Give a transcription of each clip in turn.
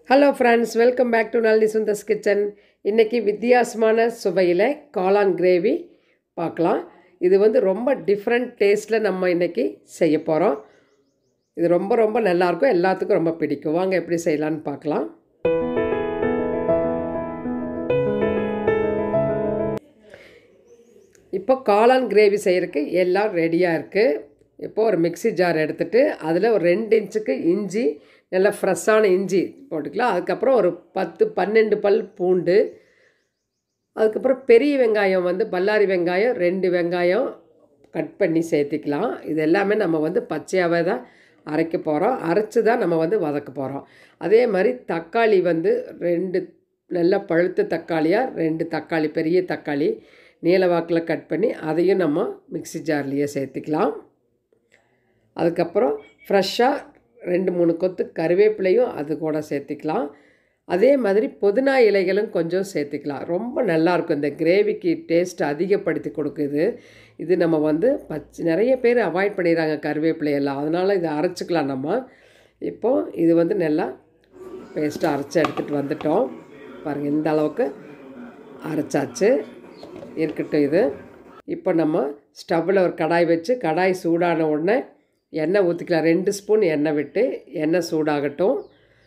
hello friends welcome back to Nalini Sundar's kitchen இன்றைக்கி வித்தியாசமான சுவையில் காளான் கிரேவி பார்க்கலாம் இது வந்து ரொம்ப டிஃப்ரெண்ட் டேஸ்ட்டில் நம்ம இன்றைக்கி செய்ய போகிறோம் இது ரொம்ப ரொம்ப நல்லாயிருக்கும் எல்லாத்துக்கும் ரொம்ப பிடிக்கும் வாங்க எப்படி செய்யலான்னு பார்க்கலாம் இப்போ காளான் கிரேவி செய்கிறதுக்கு எல்லாம் ரெடியாக இருக்குது இப்போது ஒரு மிக்ஸி ஜார் எடுத்துகிட்டு அதில் ஒரு ரெண்டு இன்ச்சுக்கு இஞ்சி நல்லா ஃப்ரெஷ்ஷான இஞ்சி போட்டுக்கலாம் அதுக்கப்புறம் ஒரு பத்து பன்னெண்டு பல் பூண்டு அதுக்கப்புறம் பெரிய வெங்காயம் வந்து பல்லாரி வெங்காயம் ரெண்டு வெங்காயம் கட் பண்ணி சேர்த்திக்கலாம் இது எல்லாமே நம்ம வந்து பச்சையாகவே தான் அரைக்க போகிறோம் அரைச்சி தான் நம்ம வந்து வதக்க போகிறோம் அதே மாதிரி தக்காளி வந்து ரெண்டு நல்ல பழுத்த தக்காளியாக ரெண்டு தக்காளி பெரிய தக்காளி நீல வாக்கில் கட் பண்ணி அதையும் நம்ம மிக்ஸி ஜார்லேயே சேர்த்துக்கலாம் அதுக்கப்புறம் ஃப்ரெஷ்ஷாக ரெண்டு மூணு கொத்து கருவேப்பிலையும் அது கூட சேர்த்துக்கலாம் அதே மாதிரி புதினா இலைகளும் கொஞ்சம் சேர்த்துக்கலாம் ரொம்ப நல்லாயிருக்கும் இந்த கிரேவிக்கு டேஸ்ட் அதிகப்படுத்தி கொடுக்குது இது நம்ம வந்து பச்சை நிறைய பேர் அவாய்ட் பண்ணிடுறாங்க கருவேப்பிலையெல்லாம் அதனால் இதை அரைச்சிக்கலாம் நம்ம இப்போது இது வந்து நல்லா பேஸ்ட்டாக அரைச்சி எடுத்துகிட்டு வந்துட்டோம் பாருங்கள் இந்த அளவுக்கு அரைச்சாச்சு இருக்கட்டும் இது இப்போ நம்ம ஸ்டவ்வில் ஒரு கடாய் வச்சு கடாய் சூடான உடனே எண்ணெய் ஊற்றிக்கலாம் ரெண்டு ஸ்பூன் எண்ணெய் விட்டு எண்ணெய் சூடாகட்டும்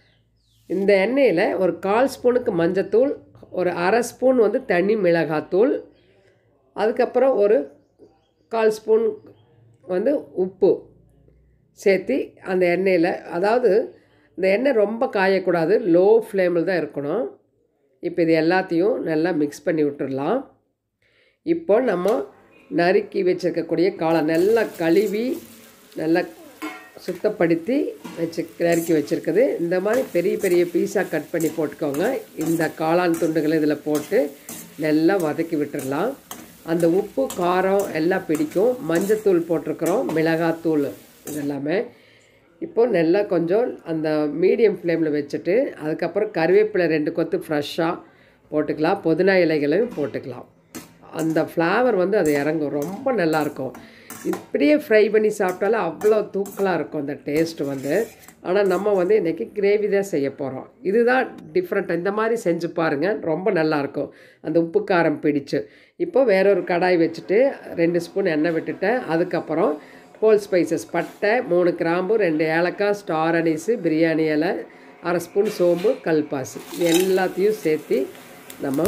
இந்த எண்ணெயில் ஒரு கால் ஸ்பூனுக்கு மஞ்சத்தூள் ஒரு அரை ஸ்பூன் வந்து தனி மிளகாத்தூள் அதுக்கப்புறம் ஒரு கால் ஸ்பூன் வந்து உப்பு சேர்த்து அந்த எண்ணெயில் அதாவது இந்த எண்ணெய் ரொம்ப காயக்கூடாது லோ ஃப்ளேமில் தான் இருக்கணும் இப்போ இது எல்லாத்தையும் நல்லா மிக்ஸ் பண்ணி விட்டுடலாம் இப்போ நம்ம நறுக்கி வச்சுருக்கக்கூடிய காளை நல்லா கழுவி நல்லா சுத்தப்படுத்தி வச்சு நறுக்கி வச்சுருக்குது இந்த மாதிரி பெரிய பெரிய பீஸாக கட் பண்ணி போட்டுக்கோங்க இந்த காளான் துண்டுகளை இதில் போட்டு நல்லா வதக்கி விட்டுடலாம் அந்த உப்பு காரம் எல்லாம் பிடிக்கும் மஞ்சத்தூள் போட்டிருக்கிறோம் மிளகாத்தூள் இதெல்லாமே இப்போது நல்லா கொஞ்சம் அந்த மீடியம் ஃப்ளேமில் வச்சுட்டு அதுக்கப்புறம் கருவேப்பிலை ரெண்டு கொத்து ஃப்ரெஷ்ஷாக போட்டுக்கலாம் புதினா இலைகளையும் போட்டுக்கலாம் அந்த ஃப்ளேவர் வந்து அது இறங்கும் ரொம்ப நல்லாயிருக்கும் இப்படியே ஃப்ரை பண்ணி சாப்பிட்டாலும் அவ்வளோ தூக்கலாக இருக்கும் அந்த டேஸ்ட் வந்து ஆனால் நம்ம வந்து இன்றைக்கி கிரேவி தான் செய்ய போகிறோம் இதுதான் டிஃப்ரெண்ட் இந்த மாதிரி செஞ்சு பாருங்கள் ரொம்ப நல்லாயிருக்கும் அந்த உப்பு காரம் பிடிச்சு இப்போ வேற ஒரு கடாய் வச்சுட்டு ரெண்டு ஸ்பூன் எண்ணெய் விட்டுட்டேன் அதுக்கப்புறம் ஹோல் ஸ்பைசஸ் பட்டை மூணு கிராம்பு ரெண்டு ஏலக்காய் ஸ்டார் அனீஸு பிரியாணி இலை அரை ஸ்பூன் சோம்பு கல்பாசி எல்லாத்தையும் சேர்த்து நம்ம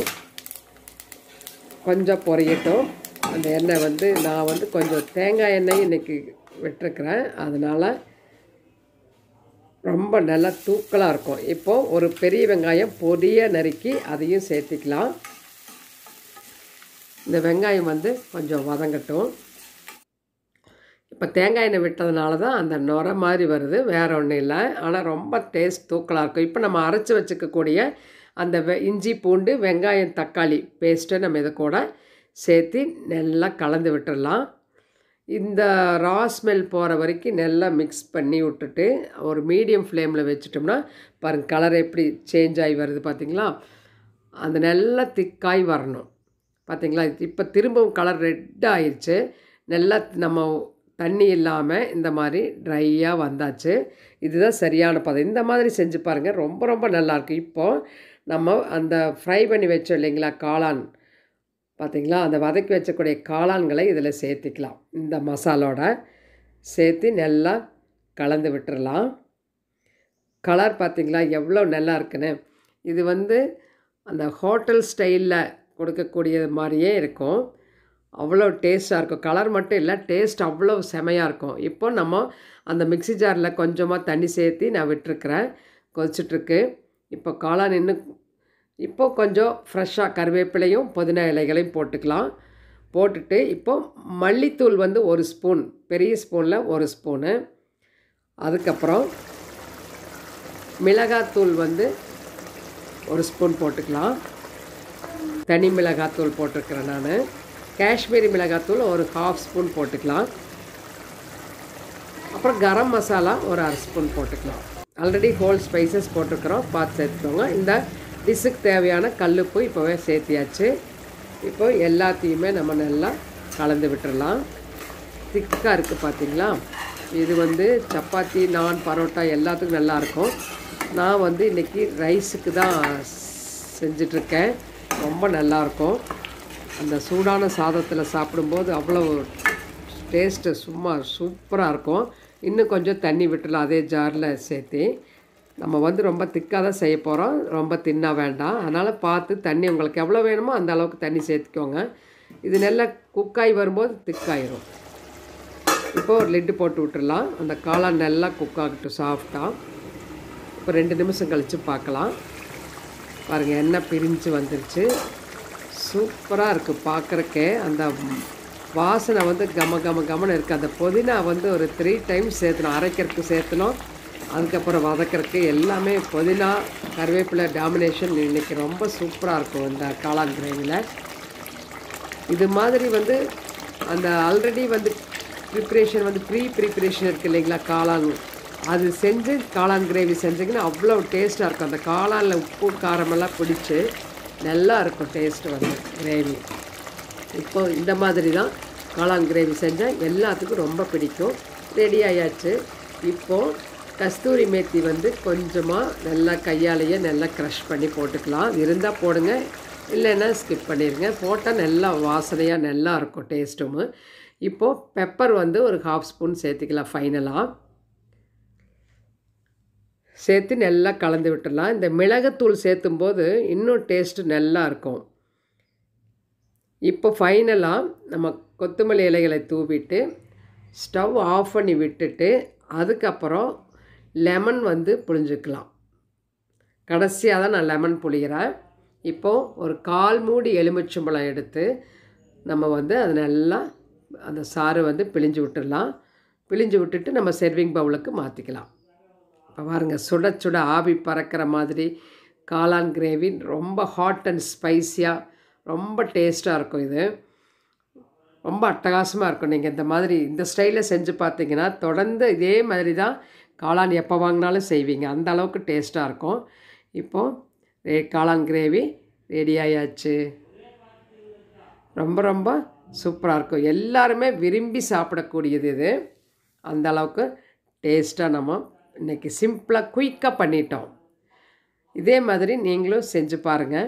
கொஞ்சம் பொரியட்டும் அந்த எண்ணெய் வந்து நான் வந்து கொஞ்சம் தேங்காய் எண்ணெய் இன்றைக்கி விட்டுருக்குறேன் அதனால் ரொம்ப நல்லா தூக்கலாக இருக்கும் இப்போது ஒரு பெரிய வெங்காயம் பொடியாக நறுக்கி அதையும் சேர்த்திக்கலாம் இந்த வெங்காயம் வந்து கொஞ்சம் வதங்கட்டும் இப்போ தேங்காய் எண்ணெய் விட்டதுனால தான் அந்த நுர மாதிரி வருது வேறு ஒன்றும் இல்லை ஆனால் ரொம்ப டேஸ்ட் தூக்கலாக இருக்கும் இப்போ நம்ம அரைச்சி வச்சுக்கக்கூடிய அந்த வெ இஞ்சி பூண்டு வெங்காயம் தக்காளி பேஸ்ட்டை நம்ம இதை கூட சேர்த்து நல்லா கலந்து விட்டுடலாம் இந்த ரா ஸ்மெல் போகிற வரைக்கும் நல்லா மிக்ஸ் பண்ணி விட்டுட்டு ஒரு மீடியம் ஃப்ளேமில் வச்சுட்டோம்னா பாருங்கள் கலர் எப்படி சேஞ்ச் ஆகி வருது பார்த்திங்களா அந்த நல்லா திக்காய் வரணும் பார்த்திங்களா இப்போ திரும்பவும் கலர் ரெட் ஆயிடுச்சு நல்லா நம்ம தண்ணி இல்லாமல் இந்த மாதிரி ட்ரையாக வந்தாச்சு இதுதான் சரியான பதம் இந்த மாதிரி செஞ்சு பாருங்கள் ரொம்ப ரொம்ப நல்லாயிருக்கு இப்போது நம்ம அந்த ஃப்ரை பண்ணி வச்சோம் இல்லைங்களா காளான் பார்த்திங்களா அந்த வதக்கி வச்சக்கூடிய காளான்களை இதில் சேர்த்திக்கலாம் இந்த மசாலோட சேர்த்து நல்லா கலந்து விட்டுறலாம் கலர் பார்த்திங்களா எவ்வளோ நல்லா இருக்குன்னு இது வந்து அந்த ஹோட்டல் ஸ்டைலில் கொடுக்கக்கூடிய மாதிரியே இருக்கும் அவ்வளோ டேஸ்ட்டாக இருக்கும் கலர் மட்டும் இல்லை டேஸ்ட் அவ்வளோ செமையாக இருக்கும் இப்போ நம்ம அந்த மிக்ஸி ஜாரில் கொஞ்சமாக தண்ணி சேர்த்து நான் விட்டுருக்குறேன் கொதிச்சிட்ருக்கு இப்போ காளான் இன்னும் இப்போ கொஞ்சம் ஃப்ரெஷ்ஷாக கருவேப்பிலையும் புதினா இலைகளையும் போட்டுக்கலாம் போட்டுட்டு இப்போ மல்லித்தூள் வந்து ஒரு ஸ்பூன் பெரிய ஸ்பூனில் ஒரு ஸ்பூனு அதுக்கப்புறம் மிளகாத்தூள் வந்து ஒரு ஸ்பூன் போட்டுக்கலாம் தனி மிளகாத்தூள் போட்டிருக்கிறேன் நான் காஷ்மீரி மிளகாத்தூள் ஒரு ஹாஃப் ஸ்பூன் போட்டுக்கலாம் அப்புறம் கரம் மசாலா ஒரு அரை ஸ்பூன் போட்டுக்கலாம் ஆல்ரெடி ஹோல் ஸ்பைசஸ் போட்டிருக்கிறோம் பார்த்து சேர்த்துக்கோங்க இந்த டிஷ்ஷுக்கு தேவையான கல்லுப்பு இப்போவே சேர்த்தியாச்சு இப்போ எல்லாத்தையுமே நம்ம நல்லா கலந்து விட்டுறலாம் திக்காக இருக்குது பார்த்தீங்களா இது வந்து சப்பாத்தி நான் பரோட்டா எல்லாத்துக்கும் நல்லாயிருக்கும் நான் வந்து இன்றைக்கி ரைஸுக்கு தான் செஞ்சிட்ருக்கேன் ரொம்ப நல்லாயிருக்கும் அந்த சூடான சாதத்தில் சாப்பிடும்போது அவ்வளோ டேஸ்ட்டு சும்மா சூப்பராக இருக்கும் இன்னும் கொஞ்சம் தண்ணி விட்டுலாம் அதே ஜாரில் சேர்த்து நம்ம வந்து ரொம்ப திக்காக தான் செய்ய போகிறோம் ரொம்ப தின்னா வேண்டாம் அதனால் பார்த்து தண்ணி உங்களுக்கு எவ்வளோ வேணுமோ அந்த அளவுக்கு தண்ணி சேர்த்துக்கோங்க இது நல்லா குக்காகி வரும்போது திக்காயிரும் இப்போ ஒரு லிட்டு போட்டு விட்டுறலாம் அந்த காளான் நல்லா குக் ஆகட்டும் சாஃப்டாக இப்போ ரெண்டு நிமிஷம் கழித்து பார்க்கலாம் பாருங்கள் எண்ணெய் பிரிஞ்சு வந்துருச்சு சூப்பராக இருக்குது பார்க்குறக்கே அந்த வாசனை வந்து கம கம கமன்னு இருக்குது அந்த புதினா வந்து ஒரு த்ரீ டைம்ஸ் சேர்த்தணும் அரைக்கிறதுக்கு சேர்த்தணும் அதுக்கப்புறம் வதக்கிறதுக்கு எல்லாமே புதினா கருவேப்பிலை டாமினேஷன் இன்றைக்கி ரொம்ப சூப்பராக இருக்கும் இந்த காளான் கிரேவியில் இது மாதிரி வந்து அந்த ஆல்ரெடி வந்து ப்ரிப்ரேஷன் வந்து ப்ரீ ப்ரிப்ரேஷன் இருக்குது இல்லைங்களா காளான் அது செஞ்சு காளான் கிரேவி செஞ்சிங்கன்னா அவ்வளோ டேஸ்ட்டாக இருக்கும் அந்த காளானில் உப்பு காரமெல்லாம் பிடிச்சி நல்லா இருக்கும் டேஸ்ட்டு வந்து கிரேவி இப்போ இந்த மாதிரி தான் காளான் கிரேவி செஞ்சால் எல்லாத்துக்கும் ரொம்ப பிடிக்கும் ரெடி ஆயாச்சு இப்போது கஸ்தூரி மேத்தி வந்து கொஞ்சமாக நல்லா கையாலேயே நல்லா க்ரஷ் பண்ணி போட்டுக்கலாம் இருந்தால் போடுங்க இல்லைன்னா ஸ்கிப் பண்ணிடுங்க போட்டால் நல்லா வாசனையாக நல்லா இருக்கும் டேஸ்ட்டும் இப்போது பெப்பர் வந்து ஒரு ஹாஃப் ஸ்பூன் சேர்த்துக்கலாம் ஃபைனலாக சேர்த்து நல்லா கலந்து விட்டுடலாம் இந்த மிளகுத்தூள் சேர்த்தும்போது இன்னும் டேஸ்ட்டு நல்லா இருக்கும் இப்போ ஃபைனலாக நம்ம கொத்தமல்லி இலைகளை தூவிட்டு ஸ்டவ் ஆஃப் பண்ணி விட்டுட்டு அதுக்கப்புறம் லெமன் வந்து புழிஞ்சிக்கலாம் கடைசியாக தான் நான் லெமன் புளிகிறேன் இப்போது ஒரு கால் மூடி எலுமிச்சம்பழம் எடுத்து நம்ம வந்து அது நல்லா அந்த சாறு வந்து பிழிஞ்சு விட்டுடலாம் பிழிஞ்சு விட்டுட்டு நம்ம சர்விங் பவுலுக்கு மாற்றிக்கலாம் இப்போ பாருங்கள் சுட சுட ஆவி பறக்கிற மாதிரி காளான் கிரேவி ரொம்ப ஹாட் அண்ட் ஸ்பைஸியாக ரொம்ப டேஸ்ட்டாக இருக்கும் இது ரொம்ப அட்டகாசமாக இருக்கும் நீங்கள் இந்த மாதிரி இந்த ஸ்டைலில் செஞ்சு பார்த்தீங்கன்னா தொடர்ந்து இதே மாதிரி தான் காளான் எப்போ வாங்கினாலும் செய்வீங்க அந்த அளவுக்கு டேஸ்ட்டாக இருக்கும் இப்போது காளான் கிரேவி ரெடி ஆயாச்சு ரொம்ப ரொம்ப சூப்பராக இருக்கும் எல்லாருமே விரும்பி சாப்பிடக்கூடியது இது அந்த அளவுக்கு டேஸ்ட்டாக நம்ம இன்றைக்கி சிம்பிளாக குயிக்காக பண்ணிட்டோம் இதே மாதிரி நீங்களும் செஞ்சு பாருங்கள்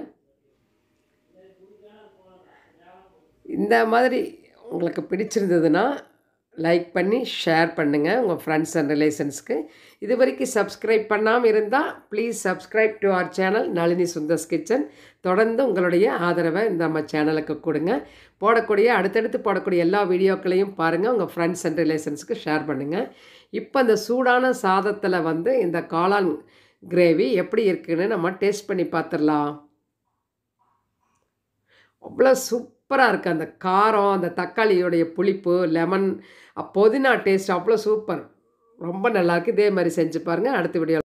இந்த மாதிரி உங்களுக்கு பிடிச்சிருந்ததுன்னா லைக் பண்ணி ஷேர் பண்ணுங்கள் உங்கள் ஃப்ரெண்ட்ஸ் அண்ட் ரிலேஷன்ஸ்க்கு இது வரைக்கும் சப்ஸ்கிரைப் பண்ணாமல் இருந்தால் please subscribe to our channel Nalini Sundar's kitchen தொடர்ந்து உங்களுடைய ஆதரவை இந்த நம்ம சேனலுக்கு கொடுங்க போடக்கூடிய அடுத்தடுத்து போடக்கூடிய எல்லா வீடியோக்களையும் பாருங்கள் உங்கள் ஃப்ரெண்ட்ஸ் அண்ட் ரிலேஷன்ஸ்க்கு ஷேர் பண்ணுங்கள் இப்போ இந்த சூடான சாதத்தில் வந்து இந்த காளான் கிரேவி எப்படி இருக்குன்னு நம்ம டேஸ்ட் பண்ணி பார்த்துடலாம் அவ்வளோ சூப்பராக இருக்குது அந்த காரம் அந்த தக்காளியோடைய புளிப்பு லெமன் புதினா டேஸ்ட் அவ்வளோ சூப்பர் ரொம்ப நல்லாயிருக்கு இதே மாதிரி செஞ்சு பாருங்கள் அடுத்த வீடியோ